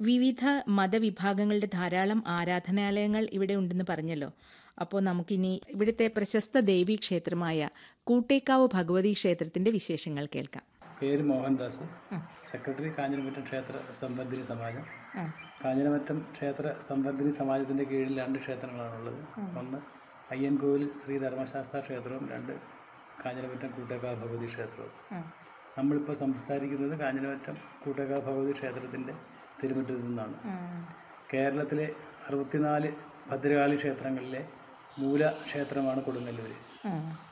വിവിധ മതവിഭാഗങ്ങളുടെ ധാരാളം ആരാധനാലയങ്ങൾ ഇവിടെ ഉണ്ടെന്ന് പറഞ്ഞല്ലോ അപ്പോൾ നമുക്കിനി ഇവിടുത്തെ പ്രശസ്ത ദേവീ ക്ഷേത്രമായ കൂട്ടേക്കാവ് ഭഗവതി ക്ഷേത്രത്തിന്റെ വിശേഷങ്ങൾ കേൾക്കാം പേര് മോഹൻദാസ് സെക്രട്ടറി കാഞ്ഞിരമറ്റം ക്ഷേത്ര സംബന്ധിനി സമാജം കാഞ്ഞിരമറ്റം ക്ഷേത്ര സംബന്ധിനി സമാജത്തിൻ്റെ കീഴിൽ രണ്ട് ക്ഷേത്രങ്ങളാണുള്ളത് ഒന്ന് അയ്യൻകോവിൽ ശ്രീ ധർമ്മശാസ്ത്ര ക്ഷേത്രവും രണ്ട് കാഞ്ഞിരമറ്റം കൂട്ടേക്കാവ് ഭഗവതി ക്ഷേത്രവും നമ്മളിപ്പോൾ സംസാരിക്കുന്നത് കാഞ്ഞിരമറ്റം കൂട്ടേക്കാവ് ഭഗവതി ക്ഷേത്രത്തിൻ്റെ തിരുമുറ്റത്ത് നിന്നാണ് കേരളത്തിലെ അറുപത്തിനാല് ഭദ്രകാളി ക്ഷേത്രങ്ങളിലെ മൂല ക്ഷേത്രമാണ് കൊടുങ്ങല്ലൂർ